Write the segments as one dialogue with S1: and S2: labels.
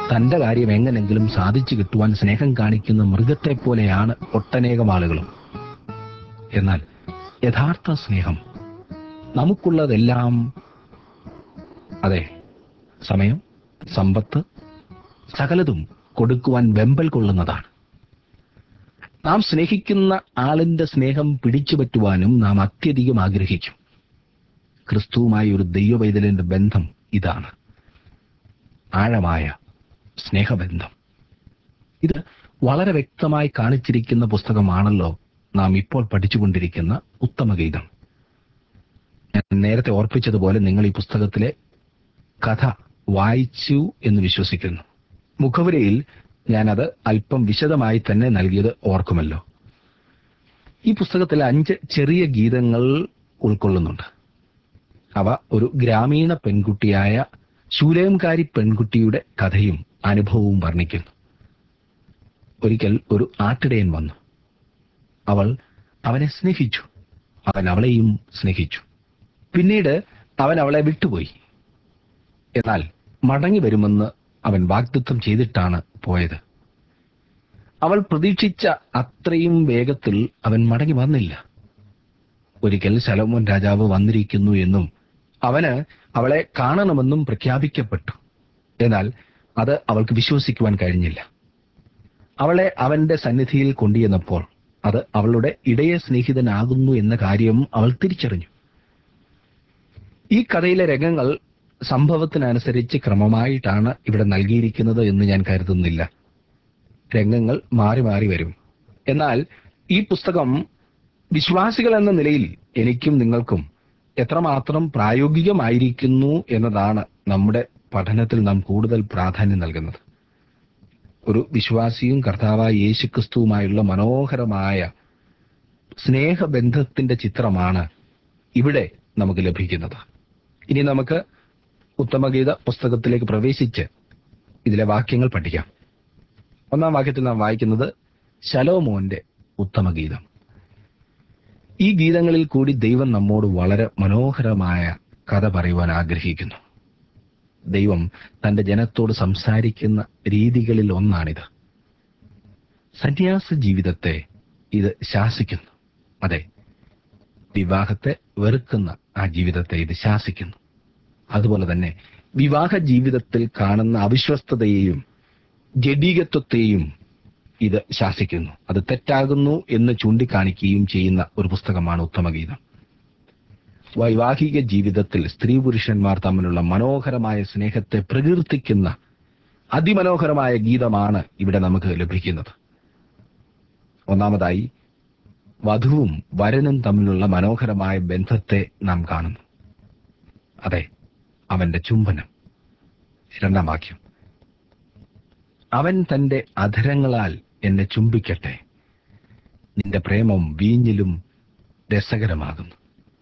S1: തന്റെ കാര്യം എങ്ങനെങ്കിലും സാധിച്ചു കിട്ടുവാൻ സ്നേഹം കാണിക്കുന്ന മൃഗത്തെ പോലെയാണ് ഒട്ടനേകം ആളുകളും എന്നാൽ യഥാർത്ഥ സ്നേഹം നമുക്കുള്ളതെല്ലാം അതെ സമയം സമ്പത്ത് സകലതും കൊടുക്കുവാൻ വെമ്പൽ കൊള്ളുന്നതാണ് നാം സ്നേഹിക്കുന്ന ആളിന്റെ സ്നേഹം പിടിച്ചുപറ്റുവാനും നാം അത്യധികം ആഗ്രഹിക്കും ക്രിസ്തുവുമായി ഒരു ദൈവവൈതലിന്റെ ബന്ധം ഇതാണ് ആഴമായ സ്നേഹബന്ധം ഇത് വളരെ വ്യക്തമായി കാണിച്ചിരിക്കുന്ന പുസ്തകമാണല്ലോ നാം ഇപ്പോൾ പഠിച്ചുകൊണ്ടിരിക്കുന്ന ഉത്തമഗീതം ഞാൻ നേരത്തെ ഓർപ്പിച്ചതുപോലെ നിങ്ങൾ ഈ പുസ്തകത്തിലെ കഥ വായിച്ചു എന്ന് വിശ്വസിക്കുന്നു മുഖവുരയിൽ ഞാനത് അല്പം വിശദമായി തന്നെ നൽകിയത് ഓർക്കുമല്ലോ ഈ പുസ്തകത്തിൽ അഞ്ച് ചെറിയ ഗീതങ്ങൾ ഉൾക്കൊള്ളുന്നുണ്ട് അവ ഒരു ഗ്രാമീണ പെൺകുട്ടിയായ ശൂലയംകാരി പെൺകുട്ടിയുടെ കഥയും അനുഭവവും വർണ്ണിക്കുന്നു ഒരിക്കൽ ഒരു ആട്ടിടയൻ വന്നു അവൾ അവനെ സ്നേഹിച്ചു അവൻ അവളെയും സ്നേഹിച്ചു പിന്നീട് അവൻ അവളെ വിട്ടുപോയി എന്നാൽ മടങ്ങി വരുമെന്ന് അവൻ വാഗ്ദത്വം ചെയ്തിട്ടാണ് പോയത് അവൾ പ്രതീക്ഷിച്ച അത്രയും വേഗത്തിൽ അവൻ മടങ്ങി വന്നില്ല ഒരിക്കൽ ശലോമോൻ രാജാവ് വന്നിരിക്കുന്നു എന്നും അവന് അവളെ കാണണമെന്നും പ്രഖ്യാപിക്കപ്പെട്ടു എന്നാൽ അത് അവൾക്ക് വിശ്വസിക്കുവാൻ കഴിഞ്ഞില്ല അവളെ അവന്റെ സന്നിധിയിൽ കൊണ്ടുചെന്നപ്പോൾ അത് അവളുടെ ഇടയ സ്നേഹിതനാകുന്നു എന്ന കാര്യം അവൾ തിരിച്ചറിഞ്ഞു ഈ കഥയിലെ രംഗങ്ങൾ സംഭവത്തിനനുസരിച്ച് ക്രമമായിട്ടാണ് ഇവിടെ നൽകിയിരിക്കുന്നത് എന്ന് ഞാൻ കരുതുന്നില്ല രംഗങ്ങൾ മാറി മാറി വരും എന്നാൽ ഈ പുസ്തകം വിശ്വാസികൾ എന്ന നിലയിൽ എനിക്കും നിങ്ങൾക്കും എത്രമാത്രം പ്രായോഗികമായിരിക്കുന്നു എന്നതാണ് നമ്മുടെ പഠനത്തിൽ നാം കൂടുതൽ പ്രാധാന്യം നൽകുന്നത് ഒരു വിശ്വാസിയും കർത്താവായ യേശുക്രിസ്തുവുമായുള്ള മനോഹരമായ സ്നേഹബന്ധത്തിന്റെ ചിത്രമാണ് ഇവിടെ നമുക്ക് ലഭിക്കുന്നത് ഇനി നമുക്ക് ഉത്തമഗീത പുസ്തകത്തിലേക്ക് പ്രവേശിച്ച് ഇതിലെ വാക്യങ്ങൾ പഠിക്കാം ഒന്നാം വാക്യത്തിൽ നാം വായിക്കുന്നത് ശലോമോന്റെ ഉത്തമഗീതം ഈ ഗീതങ്ങളിൽ കൂടി ദൈവം നമ്മോട് വളരെ മനോഹരമായ കഥ പറയുവാൻ ആഗ്രഹിക്കുന്നു ദൈവം തന്റെ ജനത്തോട് സംസാരിക്കുന്ന രീതികളിൽ ഒന്നാണിത് സന്യാസ ജീവിതത്തെ ഇത് ശാസിക്കുന്നു അതെ വിവാഹത്തെ വെറുക്കുന്ന ആ ജീവിതത്തെ ഇത് ശാസിക്കുന്നു അതുപോലെ തന്നെ വിവാഹ ജീവിതത്തിൽ കാണുന്ന അവിശ്വസ്തതയെയും ജഡീകത്വത്തെയും ഇത് ശാസിക്കുന്നു അത് തെറ്റാകുന്നു എന്ന് ചൂണ്ടിക്കാണിക്കുകയും ചെയ്യുന്ന ഒരു പുസ്തകമാണ് ഉത്തമഗീതം വൈവാഹിക ജീവിതത്തിൽ സ്ത്രീ പുരുഷന്മാർ തമ്മിലുള്ള മനോഹരമായ സ്നേഹത്തെ പ്രകീർത്തിക്കുന്ന അതിമനോഹരമായ ഗീതമാണ് ഇവിടെ നമുക്ക് ലഭിക്കുന്നത് ഒന്നാമതായി വധുവും വരനും തമ്മിലുള്ള മനോഹരമായ ബന്ധത്തെ നാം കാണുന്നു അതെ അവന്റെ ചുംബനം രണ്ടാം വാക്യം അവൻ തന്റെ അധരങ്ങളാൽ എന്നെ ചുംബിക്കട്ടെ നിന്റെ പ്രേമം വീഞ്ഞിലും രസകരമാകുന്നു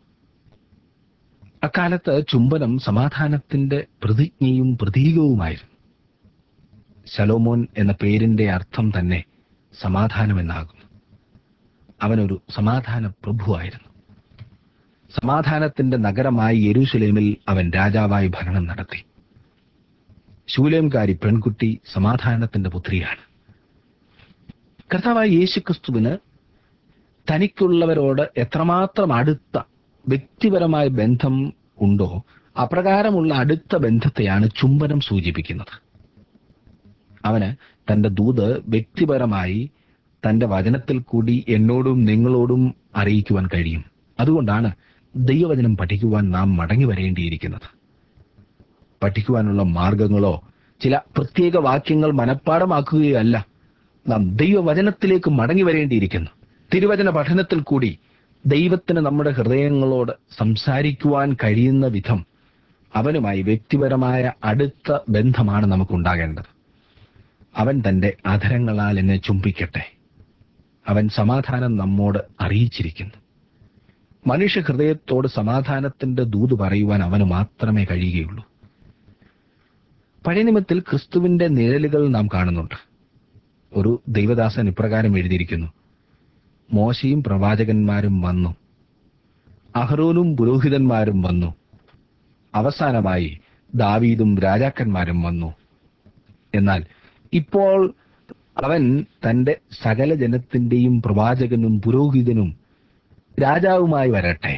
S1: അക്കാലത്ത് ചുംബനം സമാധാനത്തിന്റെ പ്രതിജ്ഞയും പ്രതീകവുമായിരുന്നു ശലോമോൻ എന്ന പേരിന്റെ അർത്ഥം തന്നെ സമാധാനമെന്നാകുന്നു അവനൊരു സമാധാന പ്രഭുവായിരുന്നു സമാധാനത്തിന്റെ നഗരമായി യെരൂശലേമിൽ അവൻ രാജാവായി ഭരണം നടത്തി ശൂലേംകാരി പെൺകുട്ടി സമാധാനത്തിന്റെ പുത്രിയാണ് കർത്താവായ യേശുക്രിസ്തുവിന് തനിക്കുള്ളവരോട് എത്രമാത്രം അടുത്ത വ്യക്തിപരമായ ബന്ധം ഉണ്ടോ അപ്രകാരമുള്ള അടുത്ത ബന്ധത്തെയാണ് ചുംബനം സൂചിപ്പിക്കുന്നത് അവന് തന്റെ ദൂത് വ്യക്തിപരമായി തന്റെ വചനത്തിൽ കൂടി എന്നോടും നിങ്ങളോടും അറിയിക്കുവാൻ കഴിയും അതുകൊണ്ടാണ് ദൈവവചനം പഠിക്കുവാൻ നാം മടങ്ങി വരേണ്ടിയിരിക്കുന്നത് പഠിക്കുവാനുള്ള മാർഗങ്ങളോ ചില പ്രത്യേക വാക്യങ്ങൾ മനഃപ്പാടമാക്കുകയല്ല നാം ദൈവവചനത്തിലേക്ക് മടങ്ങി വരേണ്ടിയിരിക്കുന്നു തിരുവചന പഠനത്തിൽ കൂടി ദൈവത്തിന് നമ്മുടെ ഹൃദയങ്ങളോട് സംസാരിക്കുവാൻ കഴിയുന്ന വിധം അവനുമായി വ്യക്തിപരമായ അടുത്ത ബന്ധമാണ് നമുക്കുണ്ടാകേണ്ടത് അവൻ തന്റെ അധരങ്ങളാൽ എന്നെ ചുംബിക്കട്ടെ അവൻ സമാധാനം നമ്മോട് അറിയിച്ചിരിക്കുന്നു മനുഷ്യ ഹൃദയത്തോട് സമാധാനത്തിന്റെ ദൂത് പറയുവാൻ അവന് മാത്രമേ കഴിയുകയുള്ളൂ പഴയ നിയമത്തിൽ ക്രിസ്തുവിന്റെ നിഴലുകൾ നാം കാണുന്നുണ്ട് ഒരു ദൈവദാസൻ ഇപ്രകാരം എഴുതിയിരിക്കുന്നു മോശയും പ്രവാചകന്മാരും വന്നു അഹ്റോനും പുരോഹിതന്മാരും വന്നു അവസാനമായി ദാവീദും രാജാക്കന്മാരും വന്നു എന്നാൽ ഇപ്പോൾ അവൻ തന്റെ സകല ജനത്തിന്റെയും പ്രവാചകനും പുരോഹിതനും രാജാവുമായി വരട്ടെ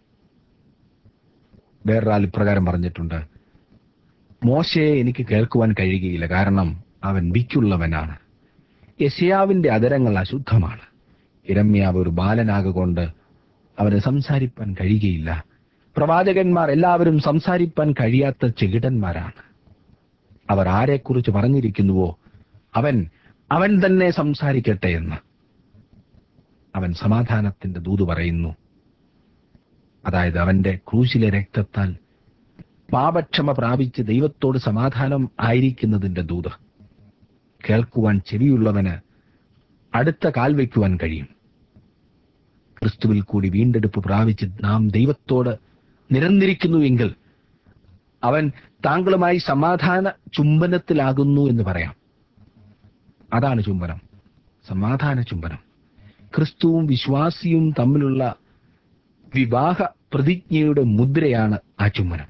S1: വേറൊരാൾ ഇപ്രകാരം പറഞ്ഞിട്ടുണ്ട് മോശയെ എനിക്ക് കേൾക്കുവാൻ കഴിയുകയില്ല കാരണം അവൻ വിക്കുള്ളവനാണ് യശയാവിന്റെ അതരങ്ങൾ അശുദ്ധമാണ് ഇരമ്യാവ് ഒരു ബാലനാകൊണ്ട് അവന് സംസാരിപ്പാൻ കഴിയുകയില്ല പ്രവാചകന്മാർ എല്ലാവരും സംസാരിപ്പാൻ കഴിയാത്ത ചെകിടന്മാരാണ് അവർ ആരെക്കുറിച്ച് പറഞ്ഞിരിക്കുന്നുവോ അവൻ അവൻ തന്നെ സംസാരിക്കട്ടെ എന്ന് അവൻ സമാധാനത്തിന്റെ ദൂത് പറയുന്നു അതായത് അവന്റെ ക്രൂശിലെ രക്തത്താൽ പാപക്ഷമ പ്രാപിച്ച് ദൈവത്തോട് സമാധാനം ആയിരിക്കുന്നതിന്റെ ദൂത് കേൾക്കുവാൻ ചെവിയുള്ളവന് അടുത്ത കാൽ വയ്ക്കുവാൻ കഴിയും ക്രിസ്തുവിൽ കൂടി വീണ്ടെടുപ്പ് പ്രാപിച്ച് നാം ദൈവത്തോട് നിരന്നിരിക്കുന്നുവെങ്കിൽ അവൻ താങ്കളുമായി സമാധാന ചുംബനത്തിലാകുന്നു എന്ന് പറയാം അതാണ് ചുംബനം സമാധാന ചുംബനം ക്രിസ്തുവും വിശ്വാസിയും തമ്മിലുള്ള വിവാഹ പ്രതിജ്ഞയുടെ മുദ്രയാണ് ആ ചുംബനം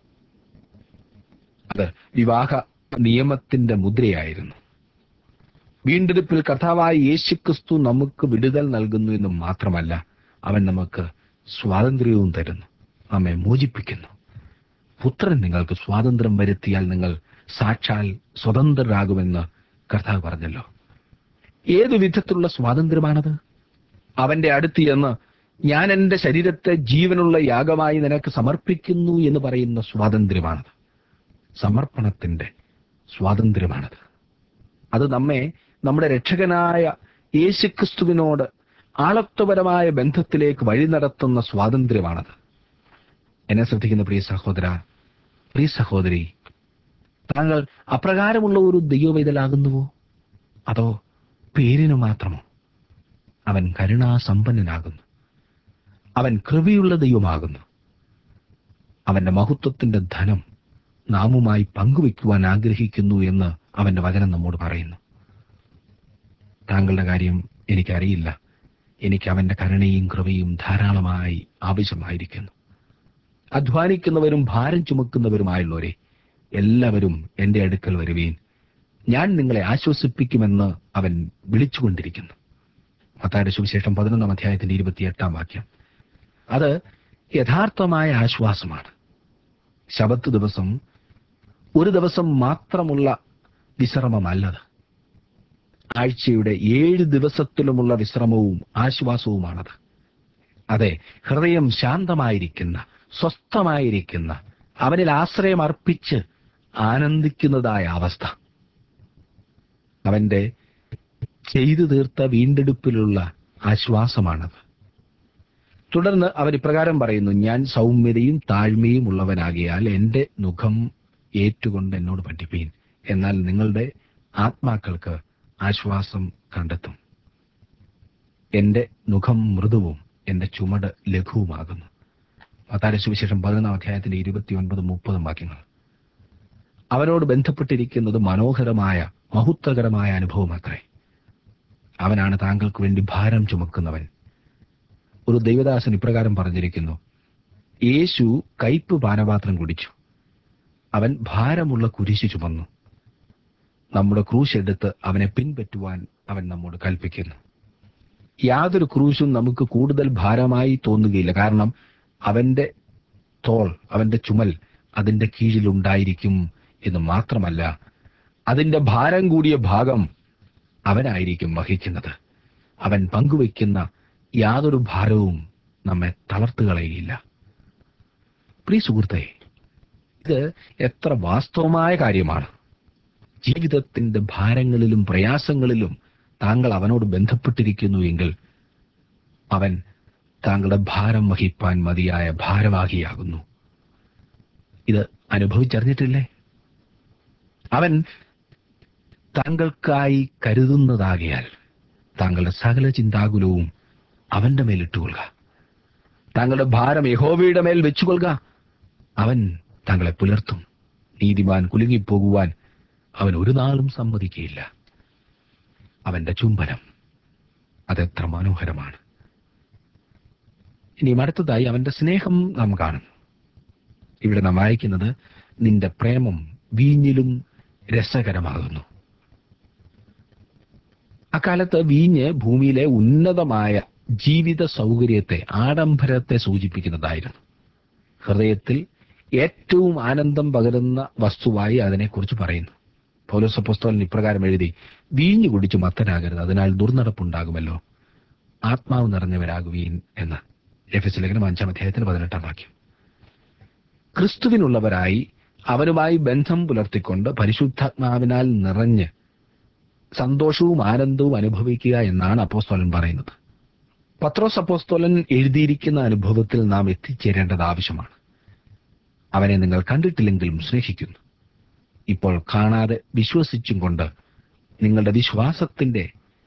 S1: അത് വിവാഹ നിയമത്തിന്റെ മുദ്രയായിരുന്നു വീണ്ടെടുപ്പിൽ കർത്താവായ യേശുക്രിസ്തു നമുക്ക് വിടുതൽ നൽകുന്നു എന്ന് മാത്രമല്ല അവൻ നമുക്ക് സ്വാതന്ത്ര്യവും തരുന്നു നമ്മെ മോചിപ്പിക്കുന്നു പുത്രൻ നിങ്ങൾക്ക് സ്വാതന്ത്ര്യം വരുത്തിയാൽ നിങ്ങൾ സാക്ഷാൽ സ്വതന്ത്രരാകുമെന്ന് കർത്താവ് പറഞ്ഞല്ലോ ഏതു വിധത്തിലുള്ള സ്വാതന്ത്ര്യമാണത് അവന്റെ അടുത്ത് ചെന്ന് ഞാൻ എന്റെ ശരീരത്തെ ജീവനുള്ള യാഗമായി നിനക്ക് സമർപ്പിക്കുന്നു എന്ന് പറയുന്ന സ്വാതന്ത്ര്യമാണത് സമർപ്പണത്തിന്റെ സ്വാതന്ത്ര്യമാണത് അത് നമ്മെ നമ്മുടെ രക്ഷകനായ യേശുക്രിസ്തുവിനോട് ആളത്വപരമായ ബന്ധത്തിലേക്ക് വഴി നടത്തുന്ന സ്വാതന്ത്ര്യമാണത് എന്നെ ശ്രദ്ധിക്കുന്ന പ്രിയ സഹോദര പ്രിയ സഹോദരി താങ്കൾ അപ്രകാരമുള്ള ഒരു ദൈവവൈതലാകുന്നുവോ അതോ പേരിനു മാത്രമോ അവൻ കരുണാസമ്പന്നനാകുന്നു അവൻ കൃപയുള്ള ദൈവമാകുന്നു അവന്റെ മഹത്വത്തിന്റെ ധനം നാമുമായി പങ്കുവെക്കുവാൻ ആഗ്രഹിക്കുന്നു എന്ന് അവന്റെ വചനം നമ്മോട് പറയുന്നു താങ്കളുടെ കാര്യം എനിക്കറിയില്ല എനിക്ക് അവന്റെ കരുണയും കൃപയും ധാരാളമായി ആവശ്യമായിരിക്കുന്നു അധ്വാനിക്കുന്നവരും ഭാരം ചുമക്കുന്നവരുമായുള്ളവരെ എല്ലാവരും എന്റെ അടുക്കൽ വരുവീൻ ഞാൻ നിങ്ങളെ ആശ്വസിപ്പിക്കുമെന്ന് അവൻ വിളിച്ചുകൊണ്ടിരിക്കുന്നു മത്തായുടെ സുവിശേഷം പതിനൊന്നാം അധ്യായത്തിന്റെ ഇരുപത്തിയെട്ടാം വാക്യം അത് യഥാർത്ഥമായ ആശ്വാസമാണ് ശബത്ത് ദിവസം ഒരു ദിവസം മാത്രമുള്ള വിശ്രമമല്ലത് ആഴ്ചയുടെ ഏഴ് ദിവസത്തിലുമുള്ള വിശ്രമവും ആശ്വാസവുമാണത് അതെ ഹൃദയം ശാന്തമായിരിക്കുന്ന സ്വസ്ഥമായിരിക്കുന്ന അവനിൽ ആശ്രയം അർപ്പിച്ച് ആനന്ദിക്കുന്നതായ അവസ്ഥ അവന്റെ ചെയ്തു തീർത്ത വീണ്ടെടുപ്പിലുള്ള ആശ്വാസമാണത് തുടർന്ന് അവൻ ഇപ്രകാരം പറയുന്നു ഞാൻ സൗമ്യതയും താഴ്മയും ഉള്ളവനാകിയാൽ എന്റെ മുഖം ഏറ്റുകൊണ്ട് എന്നോട് പഠിപ്പീൻ എന്നാൽ നിങ്ങളുടെ ആത്മാക്കൾക്ക് ആശ്വാസം കണ്ടെത്തും എന്റെ മുഖം മൃദുവും എന്റെ ചുമട് ലഘുവുമാകുന്നു മത്തായ സുവിശേഷം പതിനൊന്നാം അധ്യായത്തിന്റെ ഇരുപത്തിയൊൻപതും മുപ്പതും വാക്യങ്ങൾ അവനോട് ബന്ധപ്പെട്ടിരിക്കുന്നത് മനോഹരമായ മഹത്വകരമായ അനുഭവം അത്രേ അവനാണ് താങ്കൾക്ക് വേണ്ടി ഭാരം ചുമക്കുന്നവൻ ഒരു ദൈവദാസൻ ഇപ്രകാരം പറഞ്ഞിരിക്കുന്നു യേശു കയ്പ് പാനപാത്രം കുടിച്ചു അവൻ ഭാരമുള്ള കുരിശു ചുമന്നു നമ്മുടെ ക്രൂശ് എടുത്ത് അവനെ പിൻപറ്റുവാൻ അവൻ നമ്മോട് കൽപ്പിക്കുന്നു യാതൊരു ക്രൂശും നമുക്ക് കൂടുതൽ ഭാരമായി തോന്നുകയില്ല കാരണം അവന്റെ തോൾ അവന്റെ ചുമൽ അതിന്റെ കീഴിലുണ്ടായിരിക്കും എന്ന് മാത്രമല്ല അതിന്റെ ഭാരം കൂടിയ ഭാഗം അവനായിരിക്കും വഹിക്കുന്നത് അവൻ പങ്കുവയ്ക്കുന്ന യാതൊരു ഭാരവും നമ്മെ തളർത്തുകളയില്ല പ്രിയ സുഹൃത്തെ ഇത് എത്ര വാസ്തവമായ കാര്യമാണ് ജീവിതത്തിന്റെ ഭാരങ്ങളിലും പ്രയാസങ്ങളിലും താങ്കൾ അവനോട് ബന്ധപ്പെട്ടിരിക്കുന്നു എങ്കിൽ അവൻ താങ്കളുടെ ഭാരം വഹിപ്പാൻ മതിയായ ഭാരവാഹിയാകുന്നു ഇത് അനുഭവിച്ചറിഞ്ഞിട്ടില്ലേ അവൻ താങ്കൾക്കായി കരുതുന്നതാകിയാൽ താങ്കളുടെ സകല ചിന്താകുലവും അവന്റെ മേലിട്ടുകൊള്ളുക താങ്കളുടെ ഭാരം യഹോവയുടെ മേൽ വെച്ചുകൊള്ളുക അവൻ താങ്കളെ പുലർത്തും നീതിമാൻ കുലുങ്ങിപ്പോകുവാൻ അവൻ ഒരു നാളും സമ്മതിക്കുകയില്ല അവന്റെ ചുംബനം അതെത്ര മനോഹരമാണ് ഇനി അടുത്തതായി അവന്റെ സ്നേഹം നാം കാണുന്നു ഇവിടെ നാം വായിക്കുന്നത് നിന്റെ പ്രേമം വീഞ്ഞിലും രസകരമാകുന്നു അക്കാലത്ത് വീഞ്ഞ് ഭൂമിയിലെ ഉന്നതമായ ജീവിത സൗകര്യത്തെ ആഡംബരത്തെ സൂചിപ്പിക്കുന്നതായിരുന്നു ഹൃദയത്തിൽ ഏറ്റവും ആനന്ദം പകരുന്ന വസ്തുവായി അതിനെക്കുറിച്ച് പറയുന്നു പൗലോസപ്പോസ്തോലൻ ഇപ്രകാരം എഴുതി വീഞ്ഞു കുടിച്ചു മത്തനാകരുത് അതിനാൽ ദുർനടപ്പുണ്ടാകുമല്ലോ ആത്മാവ് നിറഞ്ഞവരാകുവീൻ എന്ന് എഫ് എസ് ലേഖനം അഞ്ചാം അധ്യായത്തിന് പതിനെട്ടാം വാക്യം ക്രിസ്തുവിനുള്ളവരായി അവനുമായി ബന്ധം പുലർത്തിക്കൊണ്ട് പരിശുദ്ധാത്മാവിനാൽ നിറഞ്ഞ് സന്തോഷവും ആനന്ദവും അനുഭവിക്കുക എന്നാണ് അപ്പോസ്തോലൻ പറയുന്നത് പത്രോസ് അപ്പോസ്തോലൻ എഴുതിയിരിക്കുന്ന അനുഭവത്തിൽ നാം എത്തിച്ചേരേണ്ടത് ആവശ്യമാണ് അവനെ നിങ്ങൾ കണ്ടിട്ടില്ലെങ്കിലും സ്നേഹിക്കുന്നു ഇപ്പോൾ കാണാതെ വിശ്വസിച്ചും കൊണ്ട് നിങ്ങളുടെ വിശ്വാസത്തിന്റെ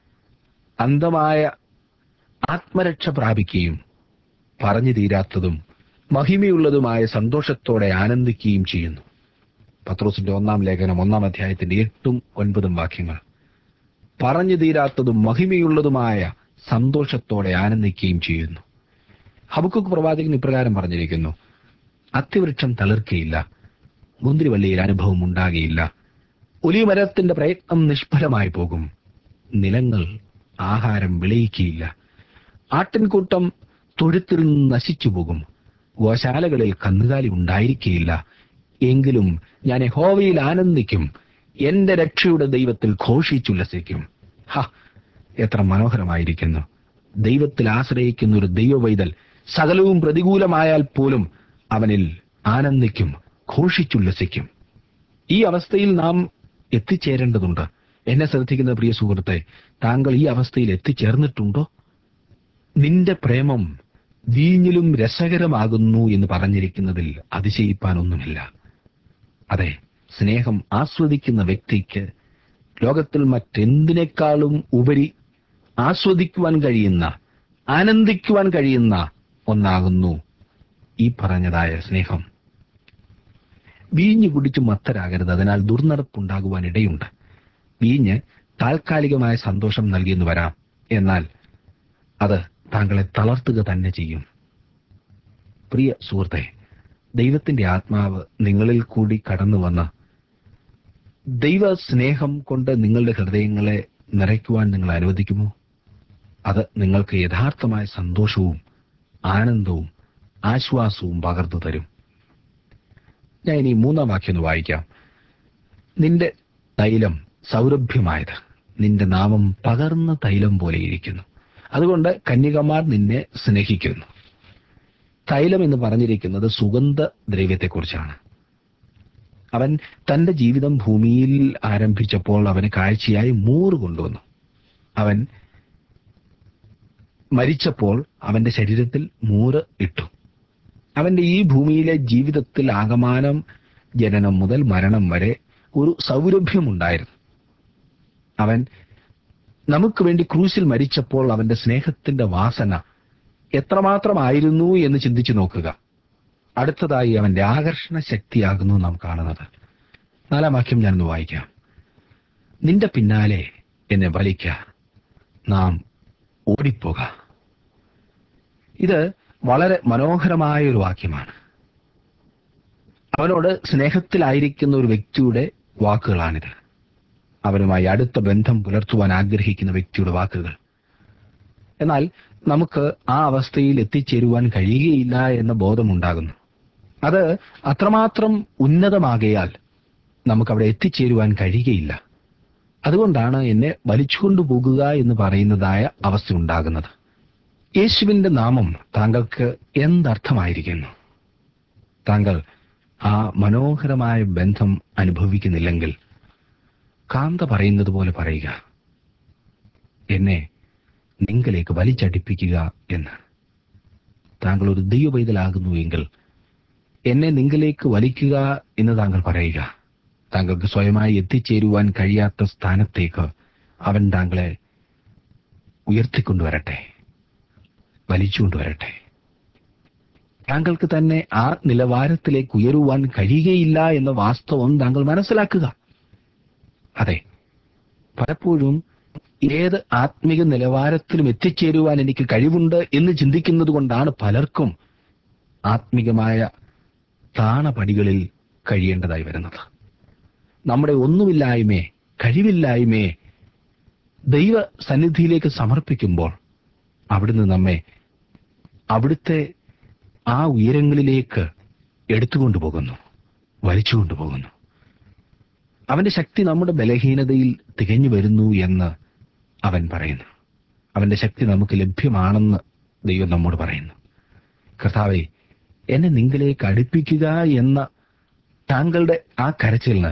S1: അന്തമായ ആത്മരക്ഷ പ്രാപിക്കുകയും പറഞ്ഞു തീരാത്തതും മഹിമയുള്ളതുമായ സന്തോഷത്തോടെ ആനന്ദിക്കുകയും ചെയ്യുന്നു പത്രോസിന്റെ ഒന്നാം ലേഖനം ഒന്നാം അധ്യായത്തിന്റെ എട്ടും ഒൻപതും വാക്യങ്ങൾ പറഞ്ഞു തീരാത്തതും മഹിമയുള്ളതുമായ സന്തോഷത്തോടെ ആനന്ദിക്കുകയും ചെയ്യുന്നു ഹബക്കുക്ക് പ്രവാചകൻ ഇപ്രകാരം പറഞ്ഞിരിക്കുന്നു അത്തിവൃക്ഷം തളിർക്കയില്ല മുന്തിരിവള്ളിയിൽ അനുഭവം ഉണ്ടാകുകയില്ല ഒലിമരത്തിന്റെ പ്രയത്നം നിഷ്ഫലമായി പോകും നിലങ്ങൾ ആഹാരം വിളയിക്കുകയില്ല ആട്ടിൻകൂട്ടം തൊഴുത്തിൽ നിന്ന് നശിച്ചു പോകും ഗോശാലകളിൽ കന്നുകാലി ഉണ്ടായിരിക്കുകയില്ല എങ്കിലും ഞാൻ യഹോവയിൽ ആനന്ദിക്കും എന്റെ രക്ഷയുടെ ദൈവത്തിൽ ഘോഷിച്ചുല്ലസിക്കും ഹ എത്ര മനോഹരമായിരിക്കുന്നു ദൈവത്തിൽ ആശ്രയിക്കുന്ന ഒരു ദൈവവൈതൽ സകലവും പ്രതികൂലമായാൽ പോലും അവനിൽ ആനന്ദിക്കും ഘോഷിച്ചുല്ലസിക്കും ഈ അവസ്ഥയിൽ നാം എത്തിച്ചേരേണ്ടതുണ്ട് എന്നെ ശ്രദ്ധിക്കുന്ന പ്രിയ സുഹൃത്തെ താങ്കൾ ഈ അവസ്ഥയിൽ എത്തിച്ചേർന്നിട്ടുണ്ടോ നിന്റെ പ്രേമം വീഞ്ഞിലും രസകരമാകുന്നു എന്ന് പറഞ്ഞിരിക്കുന്നതിൽ അതിശയിപ്പാനൊന്നുമില്ല അതെ സ്നേഹം ആസ്വദിക്കുന്ന വ്യക്തിക്ക് ലോകത്തിൽ മറ്റെന്തിനേക്കാളും ഉപരി ആസ്വദിക്കുവാൻ കഴിയുന്ന ആനന്ദിക്കുവാൻ കഴിയുന്ന ഒന്നാകുന്നു ഈ പറഞ്ഞതായ സ്നേഹം വീഞ്ഞ് കുടിച്ച് മത്തരാകരുത് അതിനാൽ ദുർനടപ്പുണ്ടാകുവാൻ ഇടയുണ്ട് വീഞ്ഞ് താൽക്കാലികമായ സന്തോഷം നൽകിയെന്ന് വരാം എന്നാൽ അത് താങ്കളെ തളർത്തുക തന്നെ ചെയ്യും പ്രിയ സുഹൃത്തെ ദൈവത്തിന്റെ ആത്മാവ് നിങ്ങളിൽ കൂടി കടന്നു വന്ന് ദൈവ സ്നേഹം കൊണ്ട് നിങ്ങളുടെ ഹൃദയങ്ങളെ നിറയ്ക്കുവാൻ നിങ്ങൾ അനുവദിക്കുമോ അത് നിങ്ങൾക്ക് യഥാർത്ഥമായ സന്തോഷവും ആനന്ദവും ആശ്വാസവും പകർന്നു തരും ഞാൻ ഇനി മൂന്നാം വാക്യം ഒന്ന് വായിക്കാം നിന്റെ തൈലം സൗരഭ്യമായത് നിന്റെ നാമം പകർന്ന തൈലം പോലെ ഇരിക്കുന്നു അതുകൊണ്ട് കന്യകമാർ നിന്നെ സ്നേഹിക്കുന്നു തൈലം എന്ന് പറഞ്ഞിരിക്കുന്നത് സുഗന്ധ ദ്രവ്യത്തെക്കുറിച്ചാണ് അവൻ തന്റെ ജീവിതം ഭൂമിയിൽ ആരംഭിച്ചപ്പോൾ അവന് കാഴ്ചയായി മൂറ് കൊണ്ടുവന്നു അവൻ മരിച്ചപ്പോൾ അവന്റെ ശരീരത്തിൽ മൂറ് ഇട്ടു അവന്റെ ഈ ഭൂമിയിലെ ജീവിതത്തിൽ ആകമാനം ജനനം മുതൽ മരണം വരെ ഒരു സൗരഭ്യമുണ്ടായിരുന്നു അവൻ നമുക്ക് വേണ്ടി ക്രൂശിൽ മരിച്ചപ്പോൾ അവന്റെ സ്നേഹത്തിന്റെ വാസന എത്രമാത്രമായിരുന്നു എന്ന് ചിന്തിച്ചു നോക്കുക അടുത്തതായി അവന്റെ ആകർഷണ ശക്തിയാകുന്നു നാം കാണുന്നത് നാലാം വാക്യം ഞാനൊന്ന് വായിക്കാം നിന്റെ പിന്നാലെ എന്നെ വലിക്ക നാം ഓടിപ്പോക ഇത് വളരെ മനോഹരമായ ഒരു വാക്യമാണ് അവനോട് സ്നേഹത്തിലായിരിക്കുന്ന ഒരു വ്യക്തിയുടെ വാക്കുകളാണിത് അവനുമായി അടുത്ത ബന്ധം പുലർത്തുവാൻ ആഗ്രഹിക്കുന്ന വ്യക്തിയുടെ വാക്കുകൾ എന്നാൽ നമുക്ക് ആ അവസ്ഥയിൽ എത്തിച്ചേരുവാൻ കഴിയുകയില്ല എന്ന ബോധമുണ്ടാകുന്നു അത് അത്രമാത്രം ഉന്നതമാകയാൽ നമുക്കവിടെ എത്തിച്ചേരുവാൻ കഴിയുകയില്ല അതുകൊണ്ടാണ് എന്നെ വലിച്ചുകൊണ്ടു പോകുക എന്ന് പറയുന്നതായ അവസ്ഥ ഉണ്ടാകുന്നത് യേശുവിന്റെ നാമം താങ്കൾക്ക് എന്തർത്ഥമായിരിക്കുന്നു താങ്കൾ ആ മനോഹരമായ ബന്ധം അനുഭവിക്കുന്നില്ലെങ്കിൽ കാന്ത പറയുന്നത് പോലെ പറയുക എന്നെ നിങ്ങളിലേക്ക് വലിച്ചടിപ്പിക്കുക എന്ന് താങ്കൾ ഒരു ദൈവവൈതലാകുന്നു എങ്കിൽ എന്നെ നിങ്ങളിലേക്ക് വലിക്കുക എന്ന് താങ്കൾ പറയുക താങ്കൾക്ക് സ്വയമായി എത്തിച്ചേരുവാൻ കഴിയാത്ത സ്ഥാനത്തേക്ക് അവൻ താങ്കളെ ഉയർത്തിക്കൊണ്ടുവരട്ടെ വലിച്ചുകൊണ്ടുവരട്ടെ താങ്കൾക്ക് തന്നെ ആ നിലവാരത്തിലേക്ക് ഉയരുവാൻ കഴിയുകയില്ല എന്ന വാസ്തവം താങ്കൾ മനസ്സിലാക്കുക അതെ പലപ്പോഴും ഏത് ആത്മിക നിലവാരത്തിലും എത്തിച്ചേരുവാൻ എനിക്ക് കഴിവുണ്ട് എന്ന് ചിന്തിക്കുന്നത് കൊണ്ടാണ് പലർക്കും ആത്മികമായ താണപടികളിൽ കഴിയേണ്ടതായി വരുന്നത് നമ്മുടെ ഒന്നുമില്ലായ്മയെ കഴിവില്ലായ്മയെ ദൈവ സന്നിധിയിലേക്ക് സമർപ്പിക്കുമ്പോൾ അവിടുന്ന് നമ്മെ അവിടുത്തെ ആ ഉയരങ്ങളിലേക്ക് എടുത്തുകൊണ്ടുപോകുന്നു വലിച്ചുകൊണ്ടുപോകുന്നു അവന്റെ ശക്തി നമ്മുടെ ബലഹീനതയിൽ തികഞ്ഞു വരുന്നു എന്ന് അവൻ പറയുന്നു അവന്റെ ശക്തി നമുക്ക് ലഭ്യമാണെന്ന് ദൈവം നമ്മോട് പറയുന്നു കർത്താവെ എന്നെ നിങ്ങളിലേക്ക് അടുപ്പിക്കുക എന്ന താങ്കളുടെ ആ കരച്ചിലിന്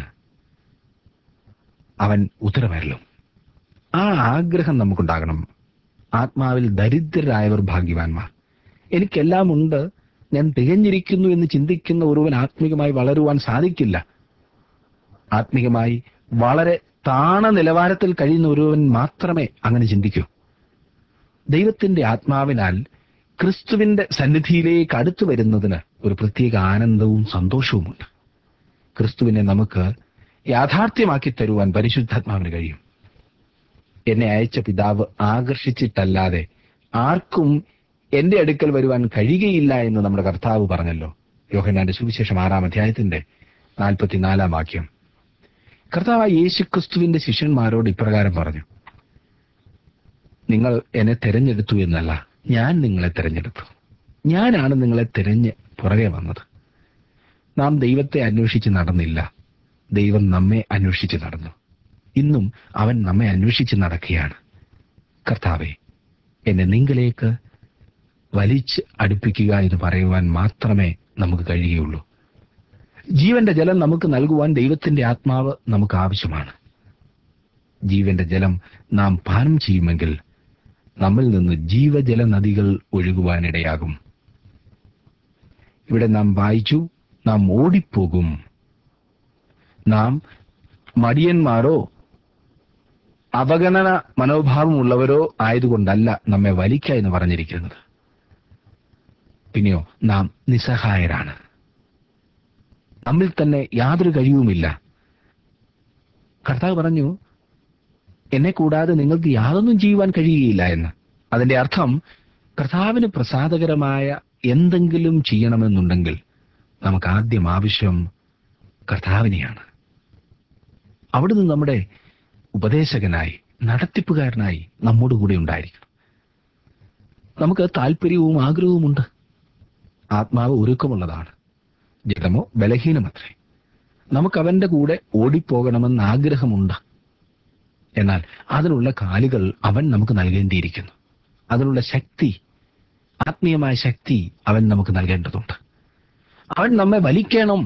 S1: അവൻ ഉത്തരമരലും ആ ആഗ്രഹം നമുക്കുണ്ടാകണം ആത്മാവിൽ ദരിദ്രരായവർ ഭാഗ്യവാന്മാർ എനിക്കെല്ലാം ഉണ്ട് ഞാൻ തികഞ്ഞിരിക്കുന്നു എന്ന് ചിന്തിക്കുന്ന ഒരുവൻ ആത്മീകമായി വളരുവാൻ സാധിക്കില്ല ആത്മീകമായി വളരെ താണ നിലവാരത്തിൽ കഴിയുന്ന ഒരുവൻ മാത്രമേ അങ്ങനെ ചിന്തിക്കൂ ദൈവത്തിന്റെ ആത്മാവിനാൽ ക്രിസ്തുവിന്റെ സന്നിധിയിലേക്ക് അടുത്തു വരുന്നതിന് ഒരു പ്രത്യേക ആനന്ദവും സന്തോഷവുമുണ്ട് ക്രിസ്തുവിനെ നമുക്ക് യാഥാർത്ഥ്യമാക്കി തരുവാൻ പരിശുദ്ധാത്മാവിന് കഴിയും എന്നെ അയച്ച പിതാവ് ആകർഷിച്ചിട്ടല്ലാതെ ആർക്കും എന്റെ അടുക്കൽ വരുവാൻ കഴിയുകയില്ല എന്ന് നമ്മുടെ കർത്താവ് പറഞ്ഞല്ലോ യോഹന്നാന്റെ സുവിശേഷം ആറാം അധ്യായത്തിന്റെ നാൽപ്പത്തിനാലാം വാക്യം കർത്താവ് യേശു ക്രിസ്തുവിന്റെ ശിഷ്യന്മാരോട് ഇപ്രകാരം പറഞ്ഞു നിങ്ങൾ എന്നെ തെരഞ്ഞെടുത്തു എന്നല്ല ഞാൻ നിങ്ങളെ തെരഞ്ഞെടുത്തു ഞാനാണ് നിങ്ങളെ തിരഞ്ഞ് പുറകെ വന്നത് നാം ദൈവത്തെ അന്വേഷിച്ച് നടന്നില്ല ദൈവം നമ്മെ അന്വേഷിച്ച് നടന്നു ഇന്നും അവൻ നമ്മെ അന്വേഷിച്ച് നടക്കുകയാണ് കർത്താവെ എന്നെ നിങ്ങളിലേക്ക് വലിച്ച് അടുപ്പിക്കുക എന്ന് പറയുവാൻ മാത്രമേ നമുക്ക് കഴിയുകയുള്ളൂ ജീവന്റെ ജലം നമുക്ക് നൽകുവാൻ ദൈവത്തിന്റെ ആത്മാവ് നമുക്ക് ആവശ്യമാണ് ജീവന്റെ ജലം നാം പാനം ചെയ്യുമെങ്കിൽ നമ്മിൽ നിന്ന് ജീവജല നദികൾ ഒഴുകുവാനിടയാകും ഇവിടെ നാം വായിച്ചു നാം ഓടിപ്പോകും നാം മടിയന്മാരോ അവഗണന മനോഭാവമുള്ളവരോ ആയതുകൊണ്ടല്ല നമ്മെ വലിക്ക എന്ന് പറഞ്ഞിരിക്കുന്നത് പിന്നെയോ നാം നിസ്സഹായരാണ് നമ്മിൽ തന്നെ യാതൊരു കഴിവുമില്ല കർത്താവ് പറഞ്ഞു എന്നെ കൂടാതെ നിങ്ങൾക്ക് യാതൊന്നും ചെയ്യുവാൻ കഴിയുകയില്ല എന്ന് അതിന്റെ അർത്ഥം കർത്താവിന് പ്രസാദകരമായ എന്തെങ്കിലും ചെയ്യണമെന്നുണ്ടെങ്കിൽ നമുക്ക് ആദ്യം ആവശ്യം കർത്താവിനെയാണ് അവിടുന്ന് നമ്മുടെ ഉപദേശകനായി നടത്തിപ്പുകാരനായി നമ്മോട് കൂടെ ഉണ്ടായിരിക്കണം നമുക്ക് താല്പര്യവും ആഗ്രഹവുമുണ്ട് ആത്മാവ് ഒരുക്കമുള്ളതാണ് ജഡമോ ബലഹീനമത്രേ നമുക്ക് അവന്റെ കൂടെ ഓടിപ്പോകണമെന്ന് ആഗ്രഹമുണ്ട് എന്നാൽ അതിനുള്ള കാലുകൾ അവൻ നമുക്ക് നൽകേണ്ടിയിരിക്കുന്നു അതിനുള്ള ശക്തി ആത്മീയമായ ശക്തി അവൻ നമുക്ക് നൽകേണ്ടതുണ്ട് അവൻ നമ്മെ വലിക്കണം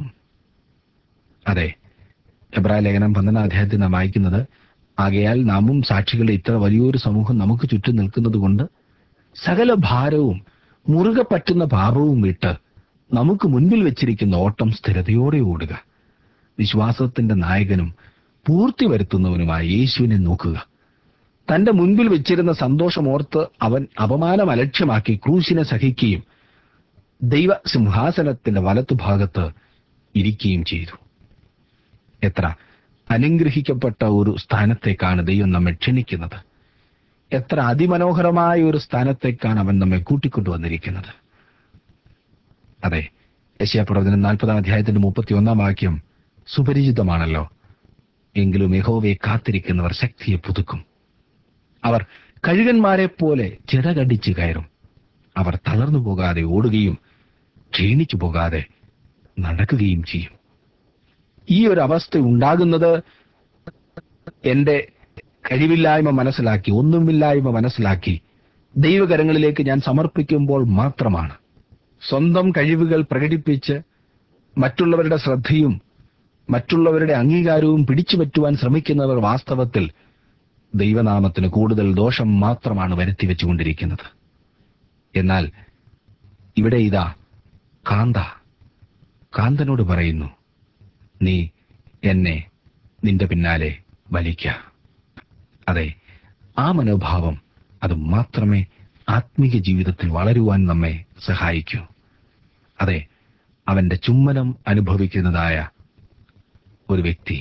S1: അതെ എബ്രായ ലേഖനം പന്ത്രണ്ടാം അധ്യായത്തിൽ നാം വായിക്കുന്നത് ആകയാൽ നാമും സാക്ഷികളുടെ ഇത്ര വലിയൊരു സമൂഹം നമുക്ക് ചുറ്റും നിൽക്കുന്നത് കൊണ്ട് സകല ഭാരവും മുറുകെ പറ്റുന്ന പാപവും വിട്ട് നമുക്ക് മുൻപിൽ വെച്ചിരിക്കുന്ന ഓട്ടം സ്ഥിരതയോടെ ഓടുക വിശ്വാസത്തിന്റെ നായകനും പൂർത്തി വരുത്തുന്നവനുമായ യേശുവിനെ നോക്കുക തന്റെ മുൻപിൽ വെച്ചിരുന്ന സന്തോഷമോർത്ത് അവൻ അപമാനം അലക്ഷ്യമാക്കി ക്രൂശിനെ സഹിക്കുകയും ദൈവ സിംഹാസനത്തിന്റെ വലത്തുഭാഗത്ത് ഇരിക്കുകയും ചെയ്തു എത്ര അനുഗ്രഹിക്കപ്പെട്ട ഒരു സ്ഥാനത്തേക്കാണ് ദൈവം നമ്മെ ക്ഷണിക്കുന്നത് എത്ര അതിമനോഹരമായ ഒരു സ്ഥാനത്തേക്കാണ് അവൻ നമ്മെ കൂട്ടിക്കൊണ്ടുവന്നിരിക്കുന്നത് അതെ യശയാപ്രവചനം നാൽപ്പതാം അധ്യായത്തിന്റെ മുപ്പത്തി ഒന്നാം വാക്യം സുപരിചിതമാണല്ലോ എങ്കിലും യഹോവയെ കാത്തിരിക്കുന്നവർ ശക്തിയെ പുതുക്കും അവർ കഴുകന്മാരെ പോലെ ചിറകടിച്ച് കയറും അവർ തളർന്നു പോകാതെ ഓടുകയും ക്ഷീണിച്ചു പോകാതെ നടക്കുകയും ചെയ്യും ഈ ഒരു അവസ്ഥ ഉണ്ടാകുന്നത് എന്റെ കഴിവില്ലായ്മ മനസ്സിലാക്കി ഒന്നുമില്ലായ്മ മനസ്സിലാക്കി ദൈവകരങ്ങളിലേക്ക് ഞാൻ സമർപ്പിക്കുമ്പോൾ മാത്രമാണ് സ്വന്തം കഴിവുകൾ പ്രകടിപ്പിച്ച് മറ്റുള്ളവരുടെ ശ്രദ്ധയും മറ്റുള്ളവരുടെ അംഗീകാരവും പിടിച്ചു പറ്റുവാൻ ശ്രമിക്കുന്നവർ വാസ്തവത്തിൽ ദൈവനാമത്തിന് കൂടുതൽ ദോഷം മാത്രമാണ് വരുത്തി വെച്ചുകൊണ്ടിരിക്കുന്നത് എന്നാൽ ഇവിടെ ഇതാ കാന്ത കാന്തനോട് പറയുന്നു നീ എന്നെ നിന്റെ പിന്നാലെ വലിക്ക അതെ ആ മനോഭാവം അത് മാത്രമേ ആത്മീക ജീവിതത്തിൽ വളരുവാൻ നമ്മെ സഹായിക്കൂ അതെ അവന്റെ ചുമ്മനം അനുഭവിക്കുന്നതായ ഒരു വ്യക്തി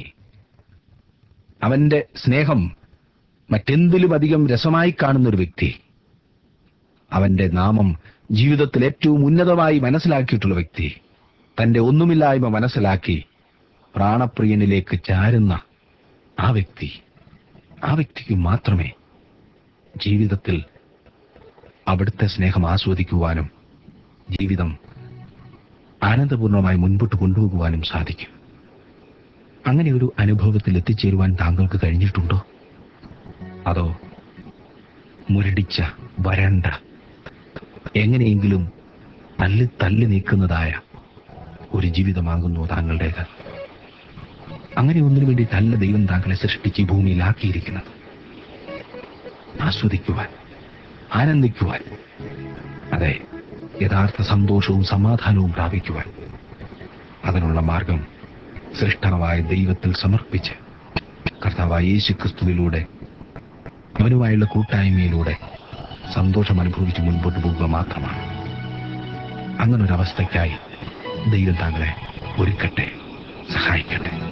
S1: അവന്റെ സ്നേഹം മറ്റെന്തിലും അധികം രസമായി കാണുന്ന ഒരു വ്യക്തി അവന്റെ നാമം ജീവിതത്തിൽ ഏറ്റവും ഉന്നതമായി മനസ്സിലാക്കിയിട്ടുള്ള വ്യക്തി തന്റെ ഒന്നുമില്ലായ്മ മനസ്സിലാക്കി പ്രാണപ്രിയനിലേക്ക് ചാരുന്ന ആ വ്യക്തി ആ വ്യക്തിക്ക് മാത്രമേ ജീവിതത്തിൽ അവിടുത്തെ സ്നേഹം ആസ്വദിക്കുവാനും ജീവിതം ആനന്ദപൂർണമായി മുൻപോട്ട് കൊണ്ടുപോകുവാനും സാധിക്കും അങ്ങനെ ഒരു അനുഭവത്തിൽ എത്തിച്ചേരുവാൻ താങ്കൾക്ക് കഴിഞ്ഞിട്ടുണ്ടോ അതോ മുരടിച്ച വരണ്ട എങ്ങനെയെങ്കിലും തല്ലി തല്ലി നീക്കുന്നതായ ഒരു ജീവിതമാകുന്നു താങ്കളുടേത് അങ്ങനെ ഒന്നിനു വേണ്ടിയിട്ടല്ല ദൈവം താങ്കളെ സൃഷ്ടിച്ച് ഈ ഭൂമിയിലാക്കിയിരിക്കുന്നത് ആസ്വദിക്കുവാൻ ആനന്ദിക്കുവാൻ അതെ യഥാർത്ഥ സന്തോഷവും സമാധാനവും പ്രാപിക്കുവാൻ അതിനുള്ള മാർഗം സൃഷ്ടാവായ ദൈവത്തിൽ സമർപ്പിച്ച് കർത്താവായ യേശു ക്രിസ്തുവിലൂടെ അവനുമായുള്ള കൂട്ടായ്മയിലൂടെ സന്തോഷം അനുഭവിച്ച് മുൻപോട്ട് പോകുക മാത്രമാണ് അങ്ങനെ ഒരു അവസ്ഥയ്ക്കായി ദൈവം താങ്കളെ ഒരുക്കട്ടെ സഹായിക്കട്ടെ